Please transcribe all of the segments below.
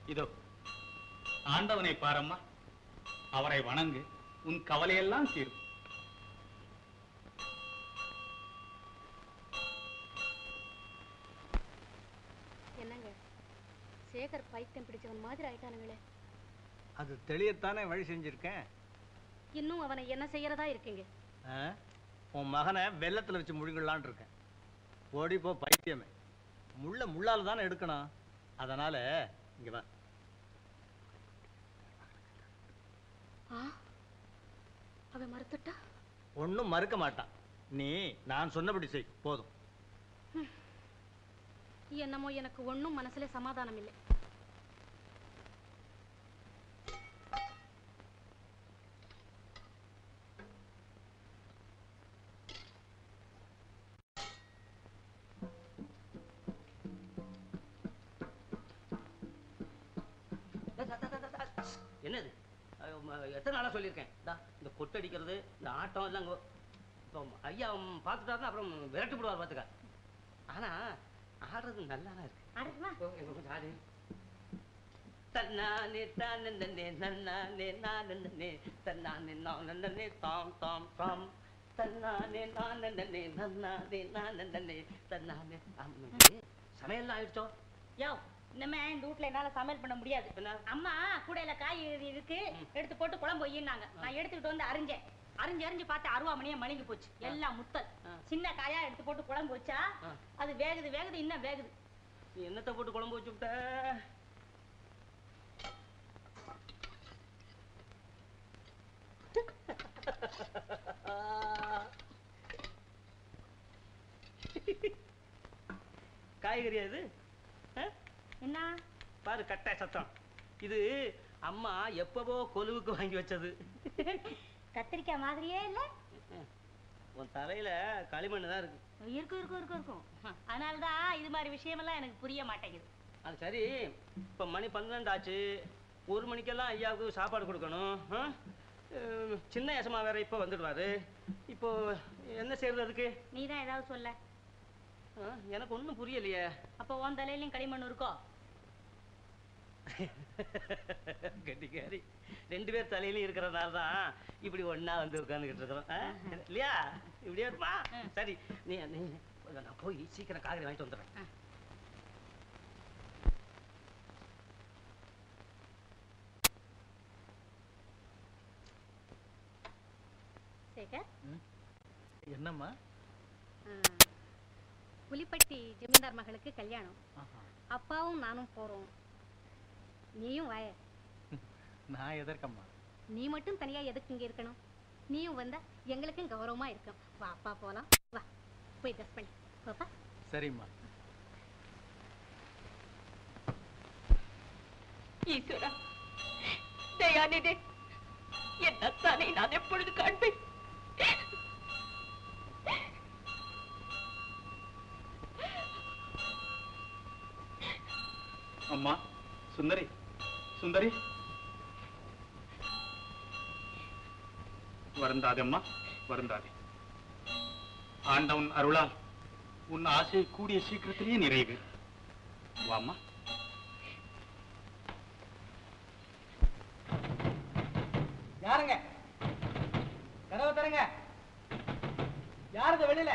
இதோ ஆண்டவனை பாரம்மா அவரை வணங்கு உன் கவலையெல்லாம் தீரும் என்னங்க சேகர் பைத்தியம் பிடிச்சவன் மாதிரி ஆயிட்டானுங்களே அது தெளியத்தானே வழி செஞ்சிருக்கேன் இன்னும் அவனை என்ன செய்யறதா இருக்கீங்க ஆ? உன் மகனை வெள்ளத்துல வச்சு முழுங்கலான் இருக்கேன் ஓடி போ பைத்தியமே முள்ள முள்ளால தானே எடுக்கணும் அதனால இங்க வா ஆ அவன் மறுத்துட்டா ஒண்ணும் மறுக்க மாட்டான் நீ நான் சொன்னபடி செய் போதும் என்னமோ எனக்கு ஒண்ணும் மனசுல சமாதானம் இல்லை என்னது அஹ் ம- எத்தனை நாளா சொல்லியிருக்கேன் இந்தா, இந்த கொட்டடிக்கிறது இந்த ஆட்டம் எல்லாம் இங்க இப்போ ஐயா பார்த்துட்டாருன்னா அப்புறம் விரட்டி விடுவார் பார்த்துக்க ஆனா ஆடுறது நல்லா தான் இருக்கு ஓ, எங்க கொஞ்சம் ஆடு தன்னானே தானே நன்னானே நானே தன்னானே நானே தாம் தாம் தாம் தன்னானே நானே நன்னானே நானே தன்னானே சமையல்லாம் ஆயிடுச்சோ யோ இனிமே இந்த வீட்ல என்னால சமையல் பண்ண முடியாது என்ன? அம்மா கூடையில காய் இருக்கு எடுத்து போட்டு குழம்பு வையினாங்க நான் எடுத்துக்கிட்டு வந்து அரிஞ்சேன் அரிஞ்சு அரிஞ்சு பார்த்து அருவாமணியே மணிக்கு போச்சு எல்லாம் முத்தல் ஆ. சின்ன காயா எடுத்து போட்டு குழம்பு வச்சா ஆ. அது வேகுது வேகுது இன்னும் வேகுது நீ என்னத்தை போட்டு குழம்பு வச்சு விட்ட காய்கறி அது ஆ? என்ன பாரு கட்டை சத்தம் இது அம்மா எப்பவோ கொலுவுக்கு வாங்கி வச்சது கத்திரிக்காய் மாதிரியே இல்ல உன் தலையில களிமண் தான் இருக்கு இருக்கும் இருக்கும் இருக்கும் இருக்கும் அதனாலதான் இது மாதிரி விஷயமெல்லாம் எனக்கு புரிய மாட்டேங்குது அது சரி இப்போ மணி பன்னெண்டு ஆச்சு ஒரு மணிக்கெல்லாம் ஐயாவுக்கு சாப்பாடு கொடுக்கணும் ஆ? அஹ், சின்ன யசமா வேற இப்போ வந்துடுவாரு இப்போ என்ன செய்யறது அதுக்கு நீ தான் ஏதாவது சொல்ல ஆ, எனக்கு ஒன்றும் புரியலையே அப்போ உன் தலையிலயும் களிமண் இருக்கோ கெட்டிக்காரி ரெண்டு பேர் தலையிலும் இருக்கிறதுனால தான் இப்படி ஒண்ணா வந்து உட்காந்துக்கிட்டு இருக்கிறோம் ஆ? இல்லையா இப்படியே இருமா சரி நீ நீ நான் போய் சீக்கிரம் காய்கறி வாங்கிட்டு வந்துடுறேன் சேகர் என்னம்மா ஆ, புலிப்பட்டி ஜமீன்தார் மகளுக்கு கல்யாணம் அப்பாவும் நானும் போறோம் நீயும் வாய நான் எதற்கம்மா நீ மட்டும் தனியா எதுக்கு இங்க இருக்கணும் நீயும் வந்தா எங்களுக்கும் கௌரவமா இருக்கும் வா அப்பா போலாம் வா போய் ட்ரெஸ் பண்ணி பாப்பா சரிம்மா ஈஸ்வரா தயாநிதே என்னத்தானே நான் எப்பொழுது காண்பேன் அம்மா சுந்தரி சுந்தரி வருந்தாதே அம்மா வருந்தாதே ஆண்டவன் அருளால் உன் ஆசை கூடிய சீக்கிரத்திலேயே நிறைவு வாம்மா யாருங்க கதவை தரங்க யாருங்க வெளியில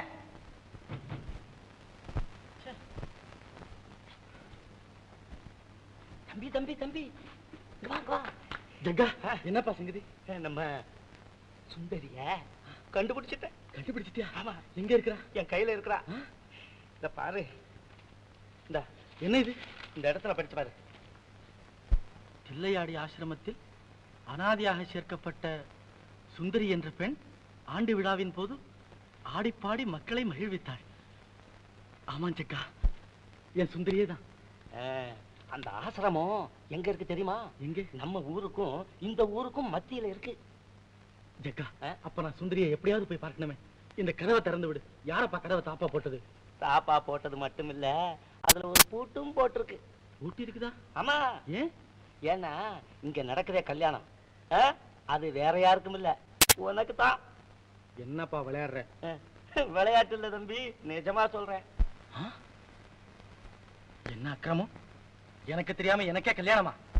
தம்பி தம்பி தம்பி இங்க வா, இங்க வா ஜக்கா என்னப்பா சங்கதி நம்ம சுந்தரிய கண்டுபிடிச்சிட்டேன் கண்டுபிடிச்சிட்டியா ஆமா எங்க இருக்கிறா என் கையில இருக்கிறா இந்த பாரு இந்த என்ன இது இந்த இடத்துல படிச்சு பாரு தில்லையாடி ஆசிரமத்தில் அனாதையாக சேர்க்கப்பட்ட சுந்தரி என்ற பெண் ஆண்டு விழாவின் போது ஆடிப்பாடி மக்களை மகிழ்வித்தாள் ஆமாம் ஜக்கா என் சுந்தரியே தான் ஆ, அந்த ஆசிரமம் எங்க இருக்கு தெரியுமா எங்க நம்ம ஊருக்கும் இந்த ஊருக்கும் மத்தியில இருக்கு ஜக்கா ஆ? அப்ப நான் சுந்தரியை எப்படியாவது போய் பார்க்கணுமே இந்த கதவை திறந்து விடு யாரப்பா கதவை தாப்பா போட்டது தாப்பா போட்டது மட்டும் இல்ல அதுல ஒரு பூட்டும் போட்டிருக்கு ஊட்டி இருக்குதா ஆமா ஏன் ஏன்னா இங்க நடக்குதே கல்யாணம் ஆ? அது வேற யாருக்கும் இல்ல உனக்கு தான் என்னப்பா விளையாடுற விளையாட்டு இல்ல தம்பி நிஜமா சொல்றேன் என்ன அக்கிரமம் எனக்கு தெரியாம எனக்கே கல்யாணமா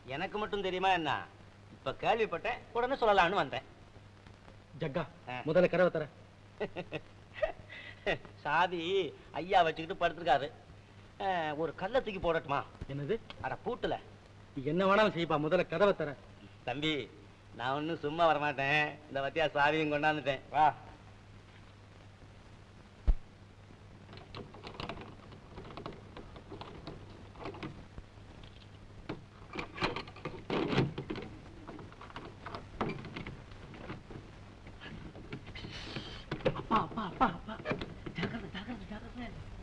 எனக்கு மட்டும் தெரியுமா என்ன இப்ப கேள்விப்பட்டேன் உடனே சொல்லலாம்னு வந்தேன் ஜக்கா ஆ. முதல்ல கதவை தர சாதி ஐயா வச்சுக்கிட்டு படுத்திருக்காரு அஹ், ஒரு கல்லை தூக்கி போடட்டுமா என்னது அட பூட்டுல நீ என்ன வேணாலும் செய்ப்பா முதல்ல கதவை தர தம்பி நான் ஒன்றும் சும்மா வரமாட்டேன் இந்த வத்தியா சாவியும் கொண்டாந்துட்டேன் வா அப்பா அப்பா அப்பா அப்பா ஜாக்கிரதை ஜாக்கிரதை ஜாக்கிரதை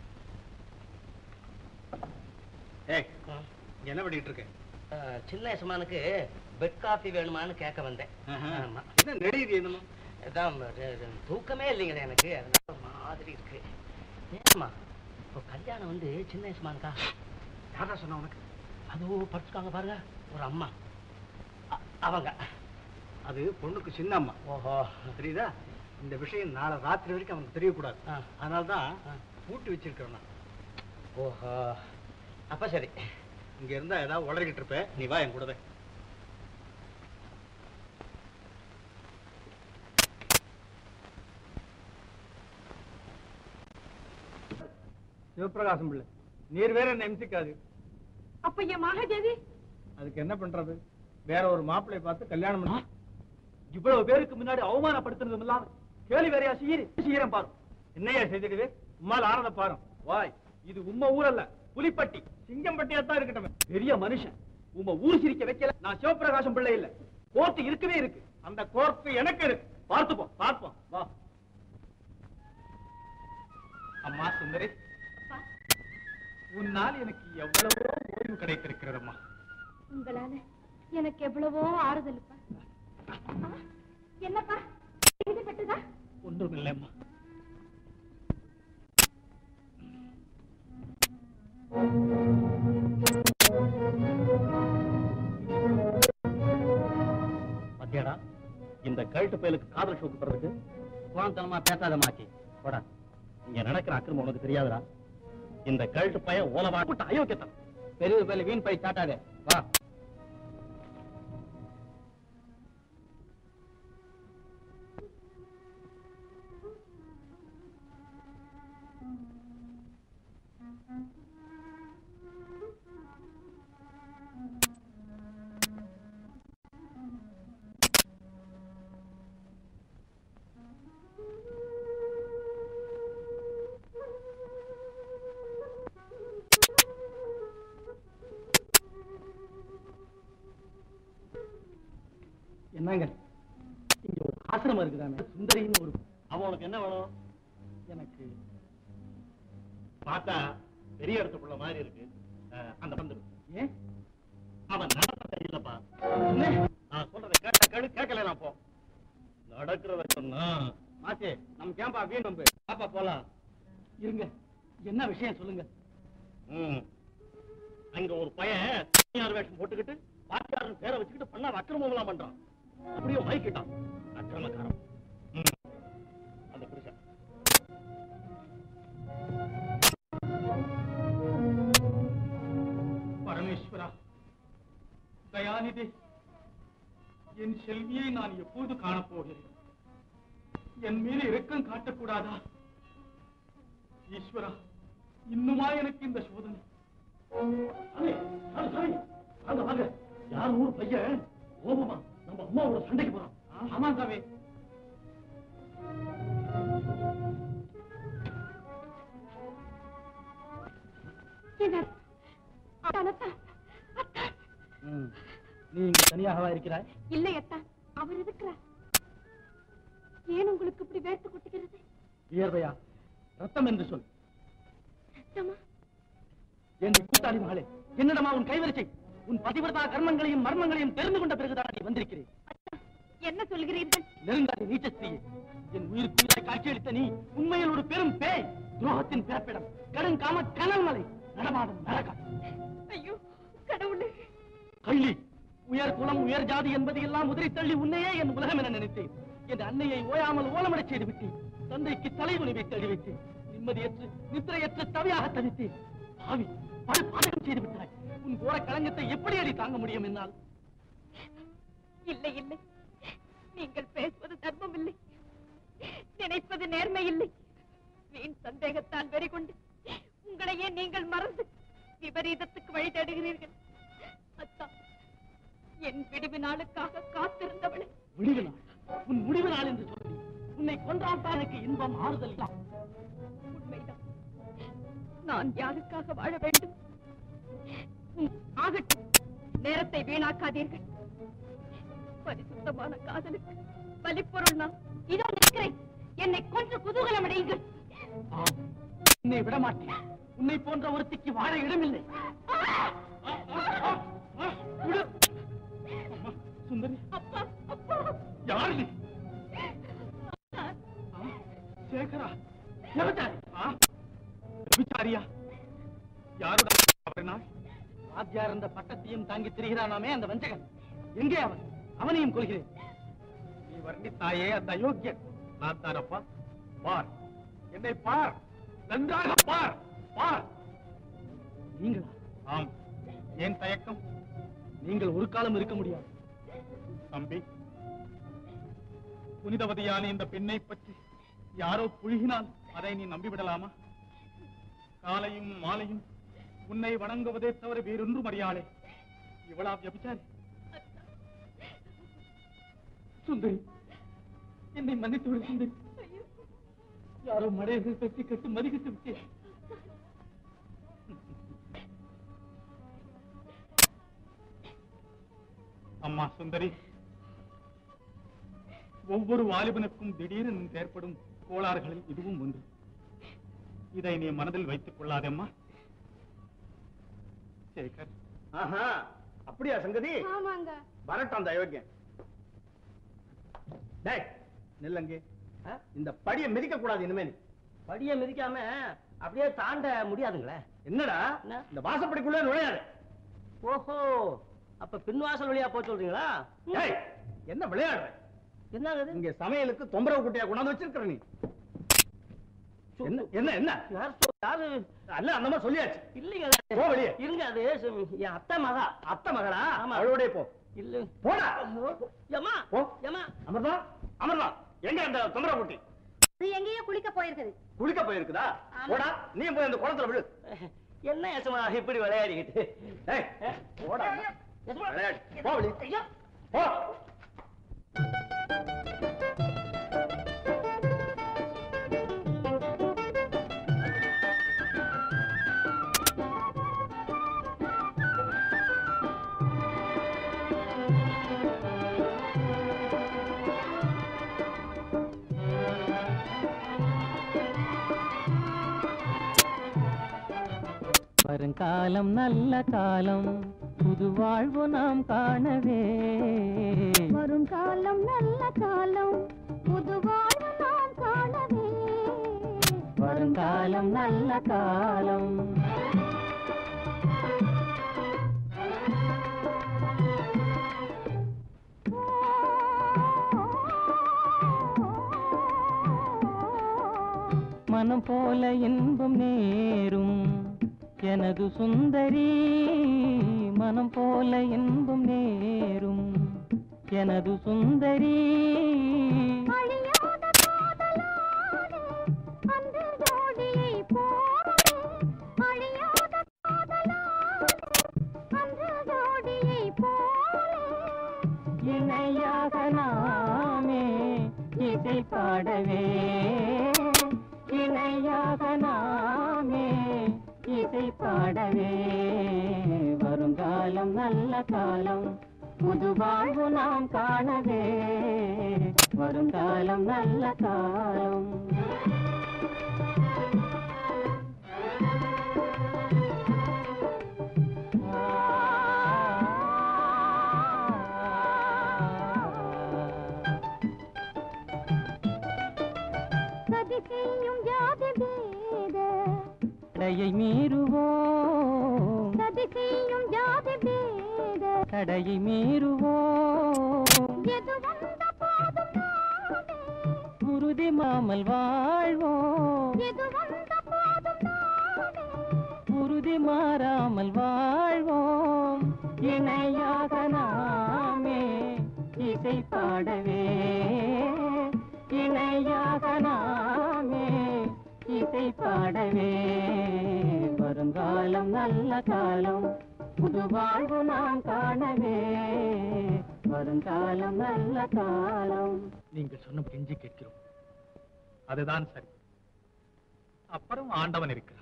ஏய் என்ன பண்ணிட்டு இருக்க அஹ், சின்ன யசமானுக்கு பெட் காஃபி வேணுமான்னு கேட்க வந்தேன் ஆமா. என்ன நெடியுது என்னமோ அதான் இது- இது தூக்கமே இல்லைங்களே எனக்கு அதனால ஒரு மாதிரி இருக்கு ஏமா இப்போ கல்யாணம் வந்து சின்ன யசமானுக்கா யாரா சொன்ன உனக்கு அதோ படுத்துக்காங்க பாருங்க ஒரு அம்மா அ- அவங்க அது பொண்ணுக்கு சின்ன அம்மா ஓஹோ தெரியுதா இந்த விஷயம் நாளை ராத்திரி வரைக்கும் அவனுக்கு தெரியக்கூடாது ஆ. அதனால தான் ஆ. பூட்டி வச்சிருக்கிறேன் நான் ஓஹோ அப்ப சரி இங்க இருந்தா ஏதாவது உளறிக்கிட்டு இருப்ப நீ வா என் கூடவே சிவபிரகாசம் பிள்ளை நீர் வேற என்ன எம்சிக்காது அப்ப என் மகாதேவி அதுக்கு என்ன பண்றது வேற ஒரு மாப்பிள்ளை பார்த்து கல்யாணம் பண்ண இவ்வளவு பேருக்கு முன்னாடி அவமானப்படுத்துறதும் இல்லாம கேள்வி வேறையா செய்யறு செய்யறேன் பாரு என்னையா செய்திடுவே உம்மால் ஆனத பாரு வாய் இது உம்ம ஊரல்ல புலிப்பட்டி சிங்கம்பட்டியா தான் இருக்கட்டும் பெரிய மனுஷன் உம்ம ஊர் சிரிக்க வைக்கல நான் சிவபிரகாசம் பிள்ளை இல்ல கோர்ட்டு இருக்கவே இருக்கு அந்த கோர்த்து எனக்கு இருக்கு பார்த்துப்போம் பார்ப்போம் வா அம்மா சுந்தரி உன்னால் எனக்கு எவ்வளவோ ஓய்வு கிடைத்திருக்கிறதம்மா உங்களால எனக்கு எவ்வளவோ ஆறுதல்ப்பா ஆ, என்னப்பா பட்டுதா ஒன்றும் இல்லைம்மா பத்தியாடா இந்த கழுட்டு பயலுக்கு காதல் ஷோக்கு போறதுக்கு குவாந்தனமா பேசாத மாக்கி போடா இங்க நடக்கிற அக்கிரமம் உனக்கு தெரியாதுடா இந்த கழுட்டு பய ஓலவா கூட்ட அயோக்கியத்தனம் பெரிய பேல வீண் பை சாட்டாதே வா என்னங்க இங்க ஒரு ஆசிரமம் இருக்குதானே சுந்தரின்னு ஒரு அவன் உனக்கு என்ன வேணும் எனக்கு பார்த்தா பெரிய இடத்துக்குள்ள மாதிரி இருக்கு அஹ், அந்த வந்து ஏன் அவன் நடத்த தெரியலப்பா என்ன? நான் சொல்றதை கேட்ட கேளு கேட்கல நான் போ நடக்கிறத சொன்னா மாசே நம்ம கேம்பா வீண் நம்பு பாப்பா போலாம் இருங்க என்ன விஷயம் சொல்லுங்க ம். அங்க ஒரு பையன் தனியார் வேஷம் போட்டுக்கிட்டு வாத்தியாரன் பேரை வச்சுக்கிட்டு பண்ணா அக்கிரமம் எல்லாம் பண்றான் அப்படியே மயக்கிட்டான் அக்கிரமக்காரன் ம். அந்த புருஷன் பரமேஸ்வரா தயாநிதி என் செல்வியை நான் எப்போது காணப்போகிறேன் என் மீது இரக்கம் காட்டக்கூடாதா ஈஸ்வரா இன்னுமா எனக்கு இந்த சோதனை சாமி, சாமி, சாமி, வாங்க வாங்க யார் ஊர் பையன் கோபமா நம்ம அம்மாவோட சண்டைக்கு போறான் ஆமா சாமி என்ன அத்தான், அத்தான், அத்தான். நீ இங்க தனியாகவா இருக்கிறாய் இல்லை அத்தான் அவர் இருக்கிறார் ஏன் உங்களுக்கு இப்படி வேர்த்து கொட்டுகிறது வியர்வையா ரத்தம் என்று சொல் ரத்தமா என் கூட்டாளி மகளே என்னிடமா உன் கைவரிசை உன் பதிவிரதா கர்மங்களையும் மர்மங்களையும் தெரிந்து கொண்ட பிறகுதான் நீ வந்திருக்கிறேன் என்ன சொல்கிறீர்கள் நெருங்காத நீச்ச ஸ்திரீயே என் உயிர் உயிராய் காட்சியளித்த நீ உண்மையில் ஒரு பெரும் பேய் துரோகத்தின் பிறப்பிடம் கடும் காம கனல் மலை நடமாடும் நரகம் ஐயோ கடவுளே கள்ளி உயர் குலம் உயர் ஜாதி என்பது எல்லாம் உதிரி தள்ளி உன்னையே என் உலகம் என நினைத்தேன் என் அன்னையை ஓயாமல் ஓலமடச் செய்து விட்டேன் தந்தைக்கு தலைகுனிவை தள்ளி வைத்தேன் நிம்மதியற்று நித்திரையற்ற தவியாக தவித்தேன் பாவி படு பாதகம் செய்து விட்டாய் உன் கோர களங்கத்தை எப்படி அடி தாங்க முடியும் என்னால் இல்லை இல்லை நீங்கள் பேசுவது தர்மம் இல்லை நினைப்பது நேர்மை இல்லை வீண் சந்தேகத்தால் வெறிகொண்டு உங்களையே நீங்கள் மறந்து விபரீதத்துக்கு வழி தேடுகிறீர்கள் அத்தா என் விடுவி நாளுக்காக காத்திருந்தவளை முடிவு நாள் உன் முடிவு நாள் என்று சொல்லி உன்னை கொன்றால் தான் எனக்கு இன்பம் ஆறுதல் இல்லை. உண்மைதான் நான் யாருக்காக வாழ வேண்டும் ம், ஆகட்டும் நேரத்தை வீணாக்காதீர்கள் பரிசுத்தமான காதலுக்கு பலிப்பொருள் நான் இதோ நிற்கிறேன் என்னை கொன்று குதூகலம் அடையுங்கள் ஆம், உன்னை விட மாட்டேன் உன்னை போன்ற ஒருத்திக்கு வாழ இடமில்லை விடு. அம்மா, சுந்தரி அப்பா அப்பா யார் நீ ஆ, சேகரா விபச்சாரி ஆ, விபச்சாரியா யாருடா அவர் நாள் வாத்தியார் என்ற பட்டத்தையும் தாங்கி திரிகிறானாமே அந்த வஞ்சகன் எங்கே அவன் அவனையும் கொள்கிறேன் நீ வர்ணித்தாயே அந்த அயோக்கியன் நான் தானப்பா பார் என்னை பார் நன்றாக பார் பார் நீங்களா ஆம் ஏன் தயக்கம் நீங்கள் ஒரு காலம் இருக்க முடியாது தம்பி புனிதவதியான இந்த பெண்ணை பற்றி யாரோ புழுகினால் அதை நீ நம்பிவிடலாமா காலையும் மாலையும் உன்னை வணங்குவதே தவிர வேறொன்றும் அறியாளே இவளா விபச்சாரி சுந்தரி என்னை மன்னித்து விடு சுந்தரி யாரோ மடையர்கள் பெற்றி கட்டு மதிக்கிட்டு விட்டேன் அம்மா சுந்தரி ஒவ்வொரு வாலிபனுக்கும் திடீரென ஏற்படும் கோளாறுகளில் இதுவும் ஒன்று இதை நீ மனதில் வைத்துக் கொள்ளாதேம்மா சேகர் ஆஹா அப்படியா சங்கதி ஆமாங்க வரட்டும் அந்த அயோக்கியன் டேய் நில்லங்கே இந்த படியை மிதிக்க கூடாது இனிமே நீ. படியை மிதிக்காம அப்படியே தாண்ட முடியாதுங்களே என்னடா என்ன? இந்த வாசப்படிக்குள்ள நுழையாது ஓஹோ அப்ப பின்வாசல் வழியா போக சொல்றீங்களா டேய் என்ன விளையாடுற என்னங்க இது? இங்க சமையலுக்கு தொம்பரவு குட்டியா கொண்டாந்து வச்சிருக்கிற நீ என்ன என்ன என்ன யார் சொல்- யாரு அல்ல அந்த மாதிரி சொல்லியாச்சு இல்லைங்க போ வெளியே இருங்க அது சு- என் அத்தை மகா அத்தை மகளா ஆமா. அவளோட போ இல்ல போடா ஏமா போ ஏமா அமர்தா அமர்தா எங்க அந்த தொம்பரவு குட்டி இது எங்கேயோ குளிக்க போயிருக்குது குளிக்க போயிருக்குதா போடா நீ போய் அந்த குளத்துல விழு என்ன யசமா இப்படி விளையாடிக்கிட்டு டேய் போடா யசமா, விளையாடு போ வெளியே ஐயா போ வருங்காலம் நல்ல காலம் புது வாழ்வு நாம் காணவே வரும் காலம் நல்ல காலம் புது வாழ்வு நாம் காணவே வருங்காலம் நல்ல காலம் மனம் போல இன்பம் நேரும் எனது சுந்தரி மனம் போல இன்பம் நேரும் எனது சுந்தரி அழியாத காதலானே அந்த ஜோடியை போலே அழியாத காதலானே அந்த ஜோடியை போலே இணையாக நாமே இசை பாடவே இணையாக நாமே இசை பாடவே வருங்காலம் நல்ல காலம் புது வாழ்வு நாம் காணவே வருங்காலம் நல்ல காலம் சதி செய்யும் ஜாதி பேத தடையை மீறுவோம் சதி செய்யும் ஜாதி பேத தடையை மீறுவோம் எது வந்த போதும் நாமே உறுதி மாமல் வாழ்வோம் எது வந்த போதும் நாமே உறுதி விதி மாறாமல் வாழ்வோம் இணையாக நாமே இசை பாடவே இணையாக நாமே இசை பாடவே வருங்காலம் நல்ல காலம் புது வாழ்வு நாம் காணவே வருங்காலம் நல்ல காலம் நீங்கள் சொன்ன கெஞ்சி கேட்கிறோம் அதுதான் சரி அப்புறம் ஆண்டவன் இருக்கிறான்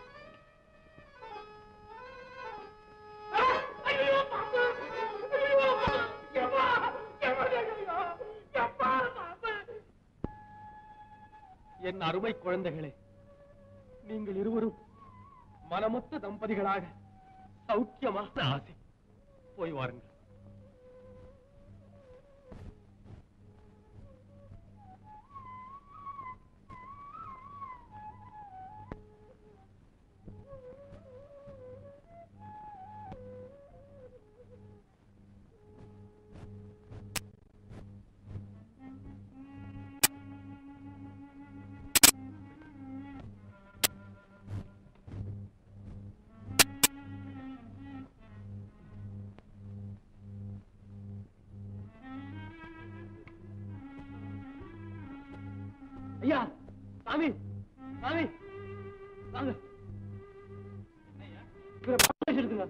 என் அருமை குழந்தைகளே நீங்கள் இருவரும் மனமொத்த தம்பதிகளாக சௌக்கியமாக ஆசை போய் வாருங்கள் ஐயா சாமி சாமி வாங்க இவரை பாலிஷ் எடுத்துங்க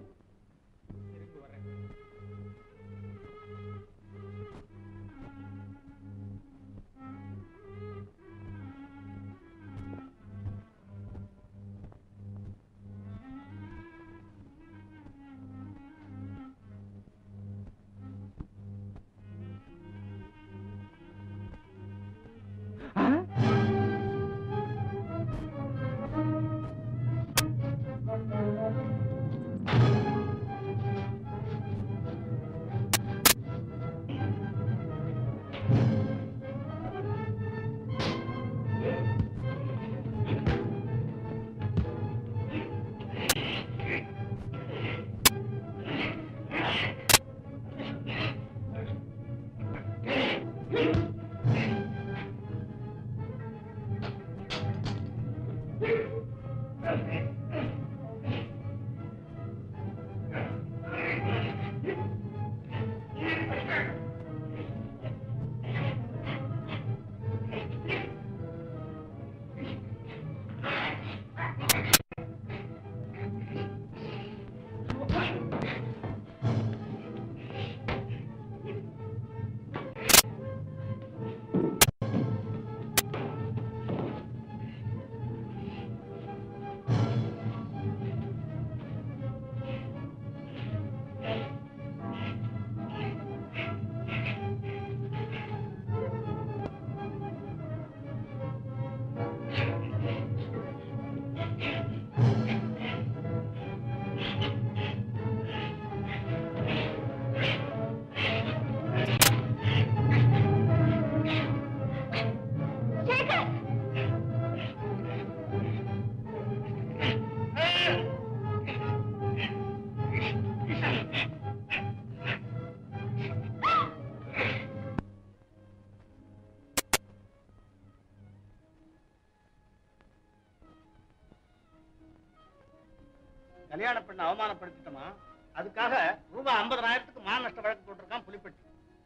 கல்யாண பெண்ணை அவமானப்படுத்திட்டோமா அதுக்காக ரூபாய் ஐம்பதனாயிரத்துக்கு மான நஷ்ட வழக்கு போட்டிருக்கான் புலிப்பட்டி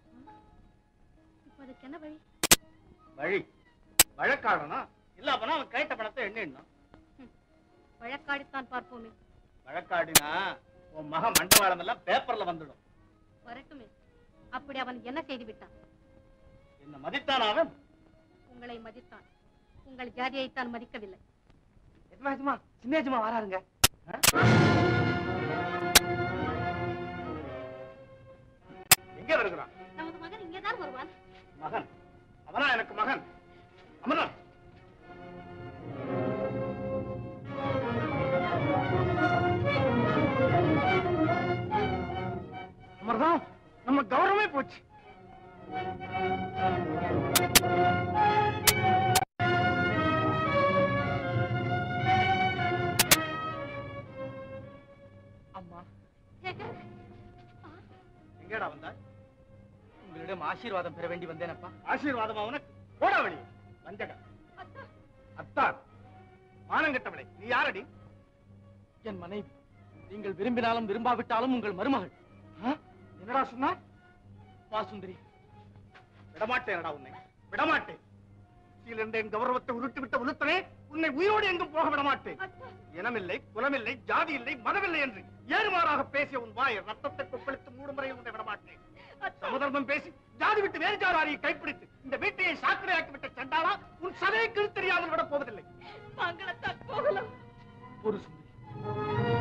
இப்போ அதுக்கு என்ன வழி வழி வழக்காடணும் இல்ல அப்பனா அவன் கேட்ட பணத்தை எண்ணிடணும் வழக்காடித்தான் பார்ப்போமே வழக்காடினா உன் மகன் மண்டவாளம் எல்லாம் பேப்பர்ல வந்துடும் வரட்டுமே அப்படி அவன் என்ன செய்து விட்டான் என்ன மதித்தான் அவன் உங்களை மதித்தான் உங்கள் ஜாதியைத்தான் மதிக்கவில்லை எஜமா சின்ன எஜமா வராருங்க எங்க வருகிறான் நமது மகன் இங்கேதான் வருவான் மகன் அவனா எனக்கு மகன் அமரன் அமர்தான் நம்ம கௌரவமே போச்சு அம்மா சேகர் எங்கடா வந்தா உங்களிடம் ஆசீர்வாதம் பெற வேண்டி வந்தேனப்பா ஆசீர்வாதம் அவனுக்கு போட வழி வஞ்சக அத்தான் மானங்கெட்டவளை நீ யாரடி என் மனைவி நீங்கள் விரும்பினாலும் விரும்பாவிட்டாலும் உங்கள் மருமகள் ஆ? என்னடா சொன்னா வா சுந்தரி விடமாட்டேன்டா உன்னை விடமாட்டேன் சீலிருந்த என் கௌரவத்தை உருட்டு விட்ட உளுத்தனே உன்னை உயிரோடு எங்கும் போக விடமாட்டேன் இனமில்லை குலமில்லை ஜாதி இல்லை மதமில்லை என்று ஏறுமாறாக பேசிய உன் வாய் ரத்தத்தை கொப்பளித்து மூடும் வரையில் உன்னை விடமாட்டேன் சமதர்மம் பேசி ஜாதி விட்டு வேறு ஜாதியை கைப்பிடித்து இந்த வீட்டையை சாக்கடையாக்கி விட்ட சண்டாளா உன் சதையை கிழி தெரியாமல் விட போவதில்லை நாங்களத்தான் போகலாம் ஒரு சுந்தரி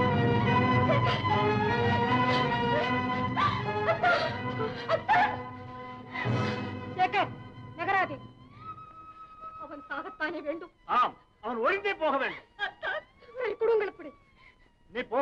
சேகர் நகராதே அவன் சாகத்தானே வேண்டும் ஆம் அவன் ஒழிந்தே போக வேண்டும் அத்தான், இவரை கொடுங்கள் அப்படி நீ போ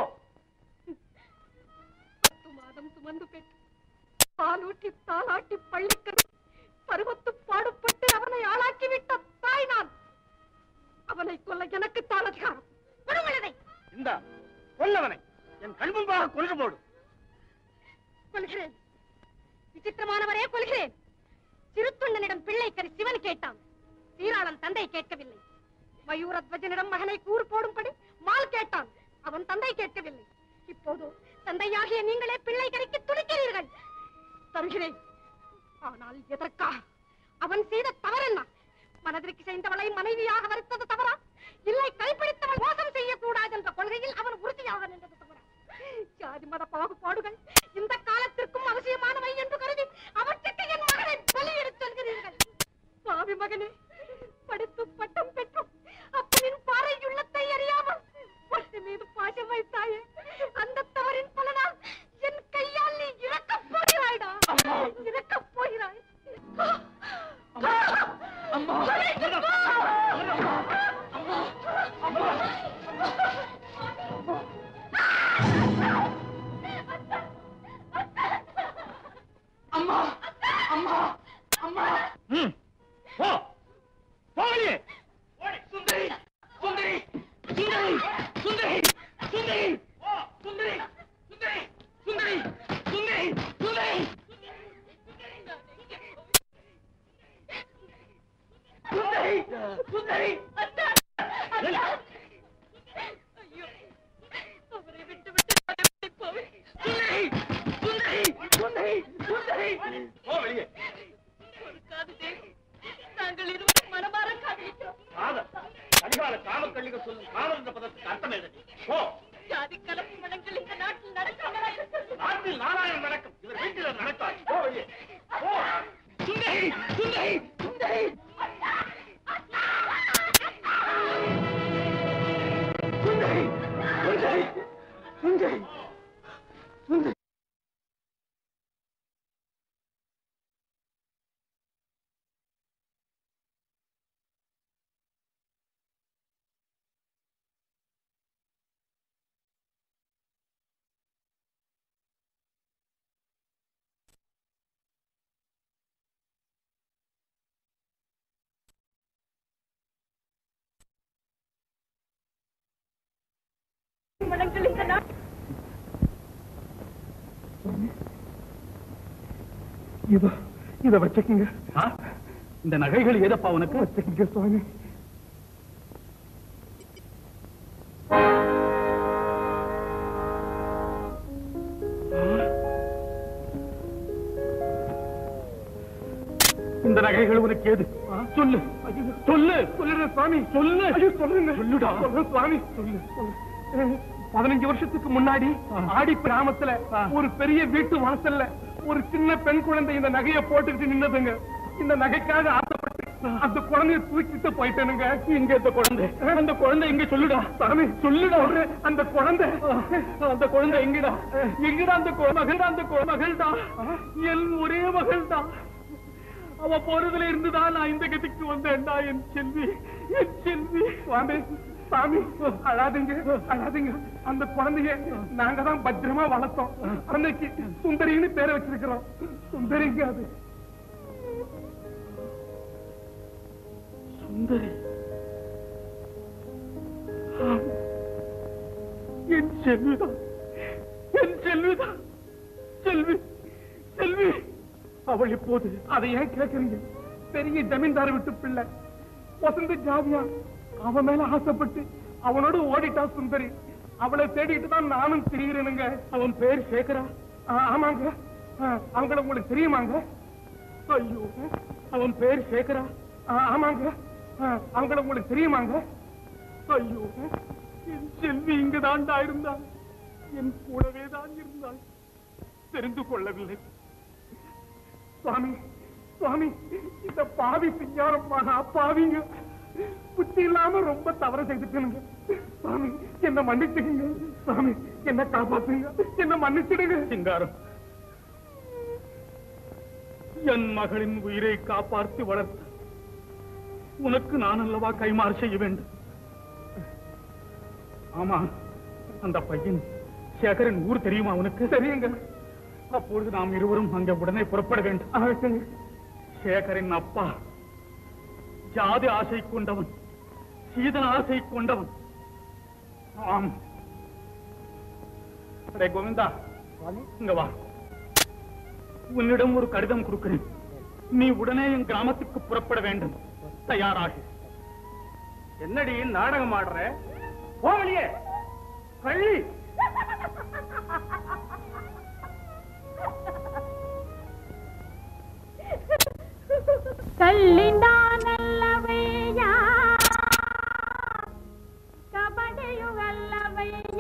பத்து மாதம் சுமந்து பெற்று பாலூட்டி தாளாட்டி பள்ளிக்கரு பருவத்து பாடுபட்டு அவனை ஆளாக்கி விட்ட தாய் நான் அவனை கொல்ல எனக்கு தான் அதிகாரம் விடுங்கள் இதை. இந்த கொல்லவனை என் கண் முன்பாக கொன்று போடு கொல்கிறேன் விசித்திரமானவரே கொல்கிறேன் சிறுத்தொண்டனிடம் பிள்ளை கறி சிவன் கேட்டான் சீராளன் தந்தை கேட்கவில்லை மயூரத்வஜனிடம் மகனை கூறு போடும்படி மால் கேட்டான் அவன் தந்தை கேட்கவில்லை இப்போது தந்தையாகிய நீங்களே பிள்ளை கறிக்கு துடிக்கிறீர்கள் தருகிறேன் ஆனால் எதற்காக அவன் செய்த தவறென்ன மனதிற்கு செய்தவளை மனைவியாக வருத்தது தவறா இல்லை கைப்பிடித்தவள் மோசம் செய்யக்கூடாது என்ற கொள்கையில் அவன் உறுதியாக நின்றது தவறா ஜாதி மத பாகுபாடுகள் இந்த காலத்திற்கும் அவசியமானவை என்று கருதி அவற்றுக்கு என் மகனை பலியிடச் சொல்கிறீர்கள் பாவி மகனே படித்து பட்டம் பெற்றும் அப்பனின் பாறை உள்ளத்தை அறியாமல் பட்டு மீது பாசம் வைத்தாயே அந்த தவறின் பலனால் என் கையால் நீ இறக்கப் போகிறாய்டா இறக்கப் போகிறாய் அம்மா அம்மா அம்மா அம்மா ம், போ போகலையே சுந்தரி சுந்தரி சுந்தரி சுந்தரி சுந்தரி சுந்தரி சுந்தரி சுந்தரி சுந்தரி சுந்தரி சுந்தரி சுந்தரி ஐயோ அவரை விட்டு விட்டு நான் எப்படி போவேன் சுந்தரி சுந்தரி சுந்தரி சுந்தரி போ வெளியே பொறுக்காது தேவி நாங்கள் இருவரும் மனமாற காதலிக்கிறோம் காதல் அதிகால காமக்கள்ளிகள் சொல்லும் காதல் என்ற பதத்துக்கு அர்த்தம் எது போ ஜாதி கலப்பு மனங்கள் இந்த நாட்டில் நடக்காமலா இருக்கிறது நாட்டில் நாராயணம் நடக்கும் இவர் வீட்டில் அது நடக்காது போ வெளியே போ சுந்தரி சுந்தரி சுந்தரி சுந்தரி சுந்தரி சுந்தரி சுந்தரி மனங்கள் இந்த நாட்டில் இதோ இத வச்சுக்கங்க இந்த நகைகள் ஏதப்பா உனக்கு வச்சுக்கங்க சுவாமி இந்த நகைகள் உனக்கு ஏது சொல்லு சொல்லு சொல்லுடா சுவாமி சொல்லு ஐயோ சொல்லுங்க சொல்லுடா சொல்லு சுவாமி சொல்லு சொல்லு பதினஞ்சு வருஷத்துக்கு முன்னாடி ஆடி கிராமத்துல ஒரு பெரிய வீட்டு வாசல்ல ஒரு சின்ன பெண் குழந்தை இந்த நகைய போட்டுக்கிட்டு நின்னதுங்க இந்த நகைக்காக ஆசைப்பட்டு அந்த குழந்தைய தூக்கிட்டு போயிட்டேனுங்க இங்க இந்த குழந்தை அந்த குழந்தை எங்க சொல்லுடா சாமி சொல்லுடா ஒரு அந்த குழந்தை அந்த குழந்தை எங்கடா எங்கடா அந்த கு- மகள்டா அந்த கு- மகள்டா என் ஒரே மகள்டா அவ போறதுல இருந்துதான் நான் இந்த கதிக்கு வந்தேன்டா என் செல்வி என் செல்வி சுவாமி சாமி அழாதீங்க அழாதீங்க அந்த குழந்தைய நாங்க தான் பத்திரமா வளர்த்தோம் அன்னைக்கு சுந்தரின்னு பேரை வச்சிருக்கிறோம் சுந்தரிங்க அது சுந்தரி ஆம். என் செல்விதான் என் செல்விதான் செல்வி செல்வி அவள் இப்போது அதை ஏன் கேட்கறீங்க பெரிய ஜமீன்தார் விட்டு பிள்ளை வசந்த ஜாதியா அவன் மேல ஆசைப்பட்டு அவனோட ஓடிட்டா சுந்தரி அவளை தேடிட்டு தான் நானும் திரிகிறேனுங்க அவன் பேர் சேகரா ஆ, ஆமாங்க ஆ, அவங்கள உங்களுக்கு தெரியுமாங்க ஐயோ அவன் பேர் சேகரா ஆ, ஆமாங்க ஆ, அவங்கள உங்களுக்கு தெரியுமாங்க ஐயோ என் செல்வி இங்கு தாண்டா இருந்தாள் என் கூடவே தான் இருந்தாள் தெரிந்து கொள்ளவில்லை சுவாமி சுவாமி இந்த பாவி சிங்காரம் மகா பாவிங்க புத்தி இல்லாம ரொம்ப தவறு செய்துட்டேனுங்க சுவாமி என்ன மன்னிச்சுடுங்க சுவாமி என்ன காப்பாத்துங்க என்ன மன்னிச்சிடுங்க சிங்காரம் என் மகளின் உயிரை காப்பாற்றி வளர்த்த உனக்கு நான் அல்லவா கைமாறு செய்ய வேண்டும் ஆமா அந்த பையன் சேகரன் ஊர் தெரியுமா உனக்கு தெரியுங்க அப்பொழுது நாம் இருவரும் அங்கே உடனே புறப்பட வேண்டும் சேகரின் அப்பா ஜாதி ஆசை கொண்டவன் சீதன ஆசை கொண்டவன் ஆம் அடே கோவிந்தா இங்க வா உன்னிடம் ஒரு கடிதம் கொடுக்கிறேன் நீ உடனே என் கிராமத்துக்கு புறப்பட வேண்டும் தயாராகு என்னடி நாடகம் ஆடுற போவலியே கள்ளி ಕಳ್ಳಿಂದಾನಲ್ಲವಯ್ಯ ಕಬಡಿಯುಗಲ್ಲವಯ್ಯ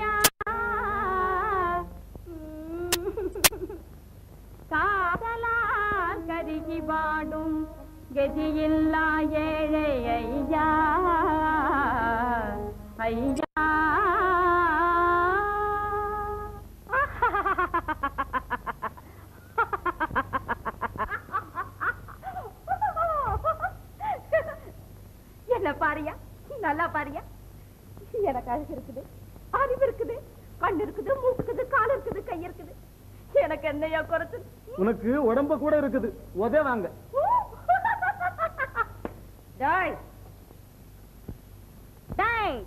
காதலா கருகி பாடும் கதியில்லா ஏழை ஐயா ஐயா என்ன பாரியா நல்லா பாரியா எனக்கு அழகு இருக்குது அறிவு இருக்குது கண் இருக்குது மூக்கு இருக்குது கால் இருக்குது கை இருக்குது எனக்கு என்னையா குறைச்சது உனக்கு உடம்ப கூட இருக்குது உதவாங்க டேய் டேய்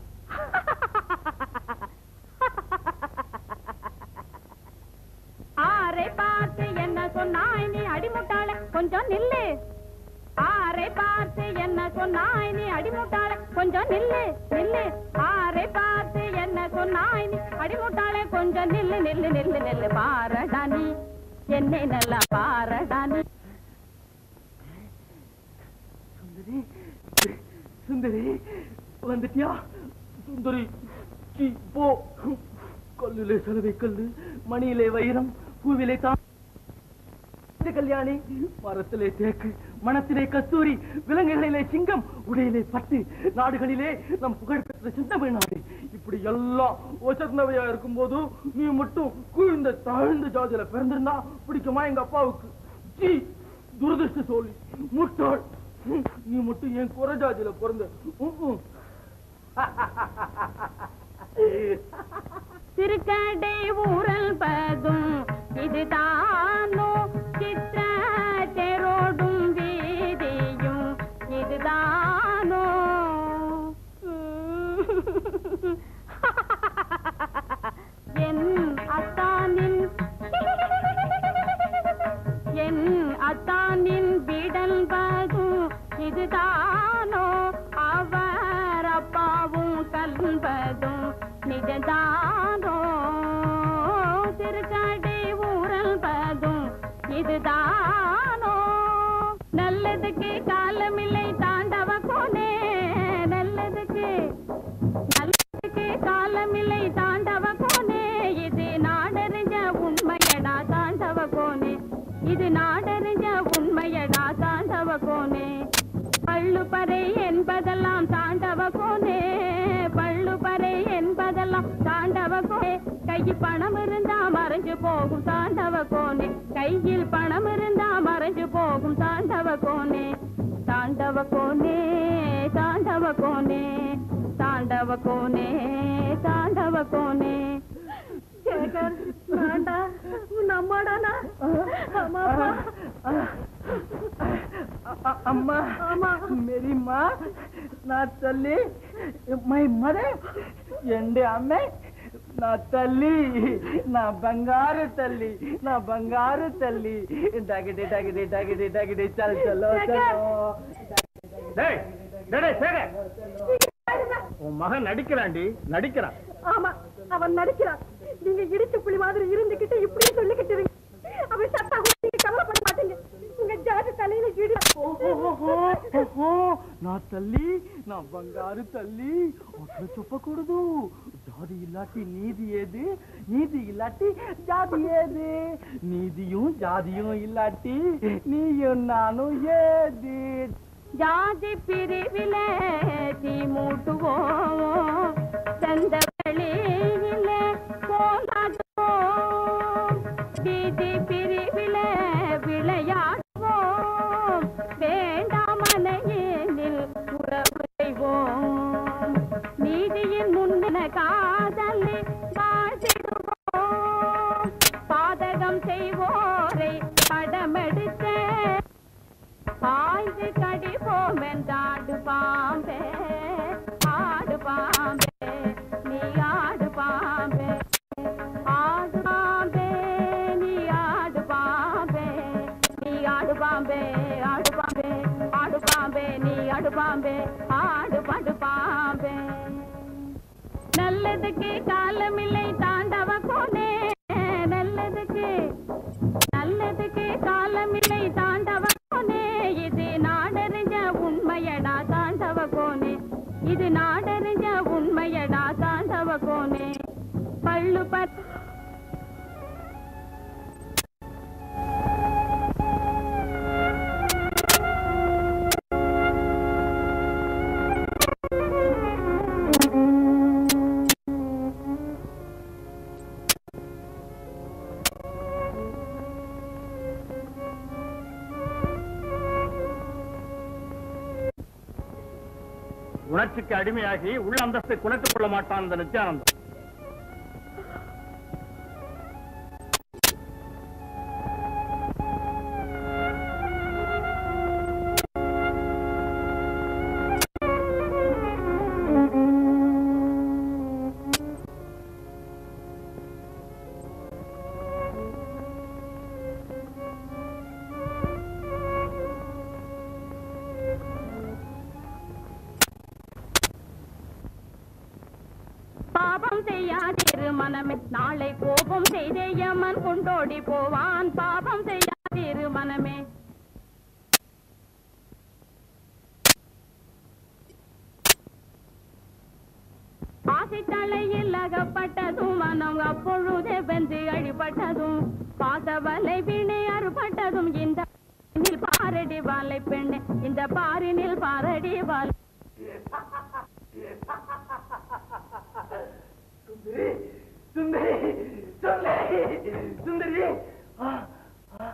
ஆரை பார்த்து என்ன சொன்னாய் நீ அடிமுட்டாள கொஞ்சம் நில்லு ஆரை பார்த்து என்ன சொன்னாய் நீ அடிமுட்டாள கொஞ்சம் நில்லு நில்லு ஆரை பார்த்து என்ன சொன்னாய் நீ அடிமுட்டாளே கொஞ்சம் நில்லு நில்லு நில்லு நில்லு பாரடா நீ என்னை நல்லா பாரடா நீ சுந்தரி சுந்தரி வந்துட்டியா சுந்தரி சீ, போ கல்லிலே சலவை கல்லு மணியிலே வைரம் பூவிலே தான் கல்யாணி மரத்திலே தேக்கு மனத்திலே கஸ்தூரி விலங்குகளிலே சிங்கம் உடையிலே பட்டு நாடுகளிலே நம் புகழ் பெற்ற சிந்தமிழ் நாடு இப்படி எல்லாம் ஒசர்ந்தவையா இருக்கும் போது நீ மட்டும் குழுந்த தாழ்ந்த ஜாதியில பிறந்திருந்தா பிடிக்குமா எங்க அப்பாவுக்கு சீ துரதிருஷ்ட சோழி முட்டாள் ஹம், நீ மட்டும் என் குறை ஜாதியில பிறந்த உம், உம். திருக்கடை ஊரல் பதும் இதுதானோ சித்திர தெரோடும் வீதியும் இதுதானோ என் அத்தானின் என் அத்தானின் விடல் பதும் இதுதானோ அவர் அப்பாவும் கல்பதும் நிஜதானோ திருக்கடை ஊரல் பதும் இதுதானோ நல்லதுக்கு காலமில்லை தாண்டவ கோனே நல்லதுக்கு நல்லதுக்கு காலமில்லை தாண்டவ கோனே இது நாடறிஞ்ச உண்மையடா தாண்டவ கோனே இது நாடறிஞ்ச உண்மையடா தாண்டவ கோனே பள்ளுப்பறை என்பதெல்லாம் தாண்டவ கோனே பள்ளுப்பறை என்பதெல்லாம் தாண்டவ கோனே கையில் பணம் இருந்தா மறைஞ்சு போகும் தாண்டவ கோனே கையில் பணம் இருந்தா மறைஞ்சு போகும் தாண்டவ கோனே தாண்டவ கோனே தாண்டவ கோனே தாண்டவ கோனே தாண்டவ கோனே சேகர் வேண்டா நம்மடானா அம்மா అమ్మా మేరీ మా నా తల్లి మై మరే ఎండి అమ్మే నా తల్లి నా బంగారు తల్లి నా బంగారు తల్లి డగిడి డగిడి డగిడి డగిడి చల్ చలో చలో டேய் டேய், டேய், சேகர். உன் மகன் நடிக்கிறான்டி நடிக்கிறான் ஆமா அவன் நடிக்கிறான் நீங்க இடிச்ச புலி மாதிரி இருந்துகிட்டு இப்படியே சொல்லிக்கிட்டு இருங்க அவன் சத்தா கூட நீங்க கவலைப்பட மாட்டீங்க உங்க ஜாதி தலையில இடி నా తల్లి నా బంగారు తల్లి అట్లా చెప్పకూడదు జాతి ఇలాంటి నీది ఏది నీది ఇలాంటి జాతి ఏది నీదిயும் ஜாதியும் இல்லாட்டி நீயும் நானும் ஏது ஜாதி பிரிவிலே தீ மூட்டுவோம் செந்த வெளியிலே போராடுவோம் வீதி பிரிவிலே விளையாடுவோம் வேண்டாம் மனையினில் உறவு செய்வோம் நீதியின் முன்ன காதலை வாழ்த்திடுவோம் பாதகம் செய்வோரை படமெடுத்த ஆய்ந்து கடிப்போம் என்றாடு பாம்பே ஆடு பாம்பே நீ ஆடு பாம்பே ஆடு பாம்பே நீ ஆடு பாம்பே நீ ஆடு பாம்பே ஆடு பாம்பே ஆடு பாம்பே நீ ஆடு பாம்பே ஆடு பாடு பாம்பே நல்லதுக்கு காலமில்லை தாண்டவ கோனே நல்லதுக்கு நல்லதுக்கு காலமில்லை தாண்டவ கோனே இது நாடறிஞ்ச உண்மையடா தாண்டவ கோனே இது நாடறிஞ்ச உண்மையடா தாண்டவ கோனே பள்ளு பத் உணர்ச்சிக்கு அடிமையாகி உள்ள அந்தஸ்தை குலைத்துக் கொள்ள மாட்டான் இந்த நித்யானந்தம் பாபம் செய்யாதிரு மனமே நாளை கோபம் செய்தே யமன் கொண்டோடி போவான் பாபம் செய்யாதிரு மனமே ஆசை தலையில் அகப்பட்டதும் மனம் அப்பொழுதே வென்று அழிபட்டதும் பாசவலை வீணை அறுபட்டதும் இந்த பாரினில் பாரடி வாழை பெண்ணே இந்த பாரினில் பாரடி வாழை சுந்தரி சுந்தரி சுந்தரி ஆ, ஆ.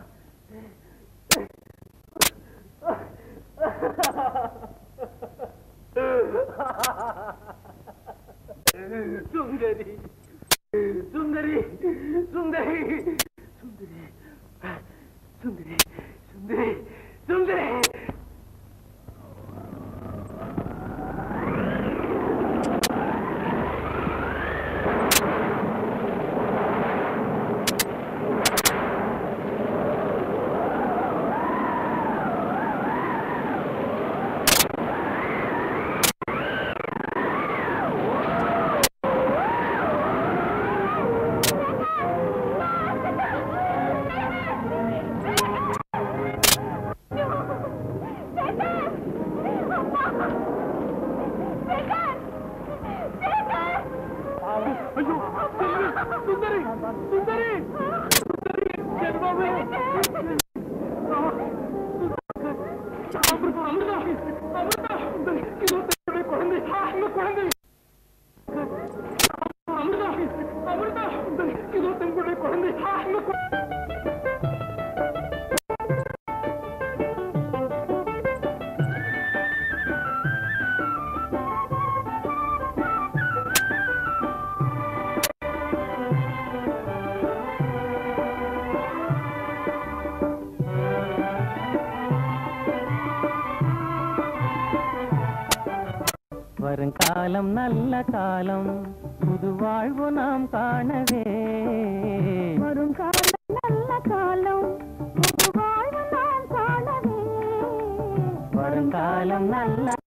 சுந்தரி சுந்தரி சுந்தரி சுந்தரி சுந்தரி சுந்தரி சுந்தரி ஐயோ சுந்தரி சுந்தரி சுந்தரி செல்வமே அமிர்தா அமிர்தா அமிர்தா இதோ தன்னுடைய குழந்தை இந்த குழந்தை அமிர்தா அமிர்தா இதோ தங்களுடைய குழந்தை இந்த கு- வருங்காலம் நல்ல காலம் புது வாழ்வு நாம் காணவே வரும் காலம் நல்ல காலம் புது வாழ்வு நாம் காணவே வருங்காலம் நல்ல